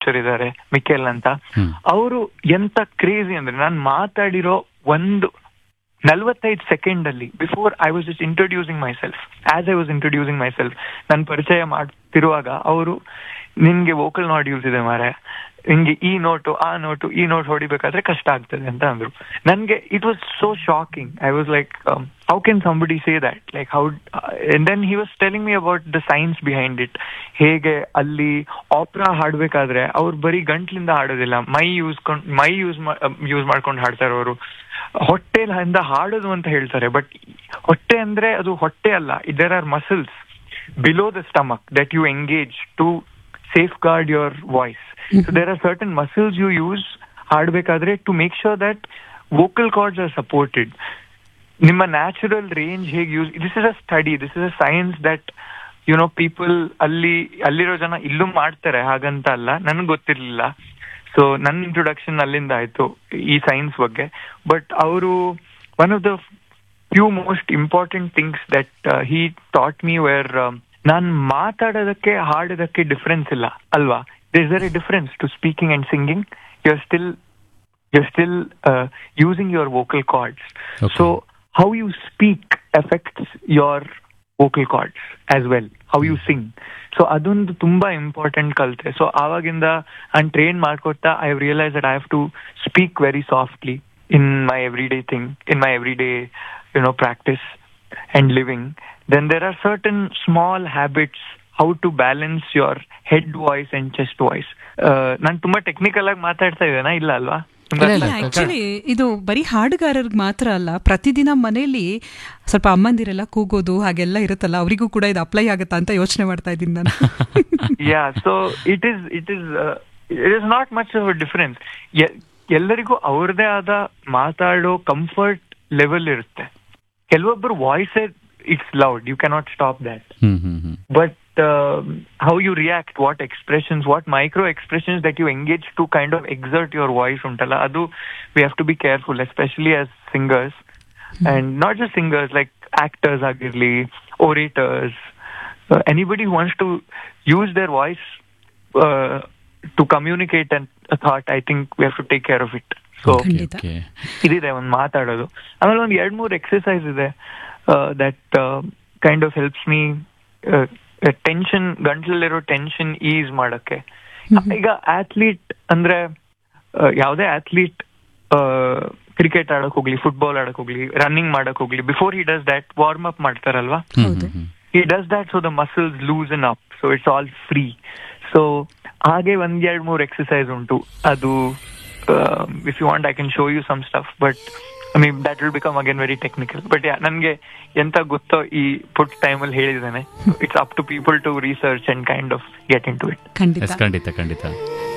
Producer ಇದ್ದಾರೆ Miquelle ಅಂತ ಹ್ಮ್. ಅವರು ಎಂತ ಕ್ರೇಜಿ ಅಂದ್ರೆ ನಾನು ಮಾತಾಡಿರೋ ಒಂದು ನಲ್ವತ್ತೈದು ಸೆಕೆಂಡ್ ಅಲ್ಲಿ before I was just introducing myself as I was introducing myself ನನ್ನ ಪರಿಚಯ ಮಾಡ್ತಿರುವಾಗ ಅವರು ನಿನ್ಗೆ ವೋಕಲ್ ನಾಡ್ಯೂಲ್ಸ್ ಇದೆ ಮಾರೆ ನಿಂಗೆ ಈ ನೋಟು ಆ ನೋಟು ಈ ನೋಟ್ ಹೊಡಿಬೇಕಾದ್ರೆ ಕಷ್ಟ ಆಗ್ತದೆ ಅಂತ ಅಂದ್ರು ನನ್ಗೆ it was so shocking I was like how can somebody say that like how then he was telling me about the science behind it ಹೇಗೆ ಅಲ್ಲಿ ಆಪ್ರಾ ಹಾಡ್ಬೇಕಾದ್ರೆ ಅವ್ರು ಬರೀ ಗಂಟ್ಲಿಂದ ಹಾಡೋದಿಲ್ಲ my use my use use ಮಾಡ್ಕೊಂಡು ಹಾಡ್ತಾರೆ ಅವರು ಹೊಟ್ಟೆಲಿಂದ ಹಾಡೋದು ಅಂತ ಹೇಳ್ತಾರೆ ಬಟ್ ಹೊಟ್ಟೆ ಅಂದ್ರೆ ಅದು ಹೊಟ್ಟೆ ಅಲ್ಲ there are muscles below the stomach that you engage to safeguard your voice so there are certain muscles you use ಹಾಡ್ಬೇಕಾದ್ರೆ to make sure that vocal cords are supported ನಿಮ್ಮ ನ್ಯಾಚುರಲ್ ರೇಂಜ್ ಹೇಗೆ use this is a study this is a science that you know people ಅಲ್ಲಿ ಅಲ್ಲಿರೋ ಜನ ಇಲ್ಲೂ ಮಾಡ್ತಾರೆ ಹಾಗಂತ ಅಲ್ಲ ನನಗೆ ಗೊತ್ತಿರ್ಲಿಲ್ಲ ಸೊ ನನ್ನ ಇಂಟ್ರೊಡಕ್ಷನ್ ಅಲ್ಲಿಂದ ಆಯ್ತು ಈ ಸೈನ್ಸ್ ಬಗ್ಗೆ ಬಟ್ ಅವರು one of the few most important things that he taught me where ನಾನ್ ಮಾತಾಡೋದಕ್ಕೆ ಹಾಡೋದಕ್ಕೆ ಡಿಫ್ರೆನ್ಸ್ ಇಲ್ಲ ಅಲ್ವಾ is there a difference to speaking and singing you are still you are still using your vocal cords Okay. So how you speak affects your vocal cords as well how you sing so ಅದೊಂದು ತುಂಬಾ important ಕಲಿತೆ so ಆವಾಗಿಂದ ನಾನು train ಮಾಡ್ಕೊತಾ I realise that I have to speak very softly in my everyday thing in my everyday you know practice and living then there are certain small habits how to balance your head voice and chest voice ನಾನು ತುಂಬಾ technical ಆಗಿ ಮಾತಾಡ್ತಾ ಇದ್ದೇನಾ ಇಲ್ಲ ಅಲ್ವಾ ನಿಮ್ಗೆ ಇಲ್ಲ, ಅರ್ಥ ಇಲ್ಲ. ಆಯ್ತಾ? ಆಕ್ಚುಲಿ ಇದು ಬರೀ ಹಾಡುಗಾರರಿಗೆ ಮಾತ್ರ ಅಲ್ಲ ಪ್ರತಿದಿನ ಮನೆಯಲ್ಲಿ ಸ್ವಲ್ಪ ಅಮ್ಮಂದಿರೆಲ್ಲ ಕೂಗೋದು ಹಾಗೆಲ್ಲ ಇರುತ್ತಲ್ಲ ಅವರಿಗೂ ಕೂಡ ಇದು ಅಪ್ಲೈ ಆಗುತ್ತಾ ಅಂತ ಯೋಚನೆ ಮಾಡ್ತಾ ಇದ್ದೀನಿ ನಾನು yeah so it is it is uh, it is not much of a difference ಎ- ಎಲ್ಲರಿಗೂ ಅವ್ರದೇ ಆದ ಮಾತಾಡೋ ಕಂಫರ್ಟ್ ಲೆವೆಲ್ ಇರುತ್ತೆ ಕೆಲವೊಬ್ಬರು voice it's loud you cannot stop that hmm hmm hmm but um, how you react, what expressions, what micro expressions that you engage to kind of exert your voice untala, adu we have to be careful, especially as singers, and not just singers, like actors, agirli, orators, uh, anybody who wants to use their voice uh, to communicate an, a thought, I think we have to take care of it. So. ಖಂಡಿತ okay ಇದಿದೆ ಒಂದು ಮಾತಾಡೋದು ಆಮೇಲೆ ಒಂದು ಎರಡ್ ಮೂರು exercise ಇದೆ that kind of helps me tension ಗಂಟ್ಲಲ್ಲಿರೋ ಟೆನ್ಷನ್ ಈಸ್ ಮಾಡಕ್ಕೆ ಈಗ ಆಥ್ಲೀಟ್ ಅಂದ್ರೆ ಆ, ಯಾವುದೇ ಆಥ್ಲೀಟ್ ಕ್ರಿಕೆಟ್ ಆಡಕ್ ಹೋಗ್ಲಿ ಫುಟ್ಬಾಲ್ ಆಡಕ್ ಹೋಗ್ಲಿ ರನ್ನಿಂಗ್ ಮಾಡಕ್ ಹೋಗ್ಲಿ before he does that warm up ಮಾಡ್ತಾರಲ್ವಾ ಹ್ಮ್ ಹೌದು. ಹ್ಮ್ ಹ್ಮ್ he does that so the muscles loosen up so it's all free so ಹಾಗೆ ಒಂದ್ ಎರಡ್ ಮೂರ್ ಎಕ್ಸಸೈಸ್ ಉಂಟು ಅದು if you want I can show you some stuff but I mean that will become again very technical but ನನ್ಗೆ ಎಂತ ಗೊತ್ತೋ ಈ ಪುಟ್ ಟೈಮಲ್ಲಿ ಹೇಳಿದ್ದೇನೆ it's up to people to research and kind of get into it ಖಂಡಿತ yes ಖಂಡಿತ ಖಂಡಿತ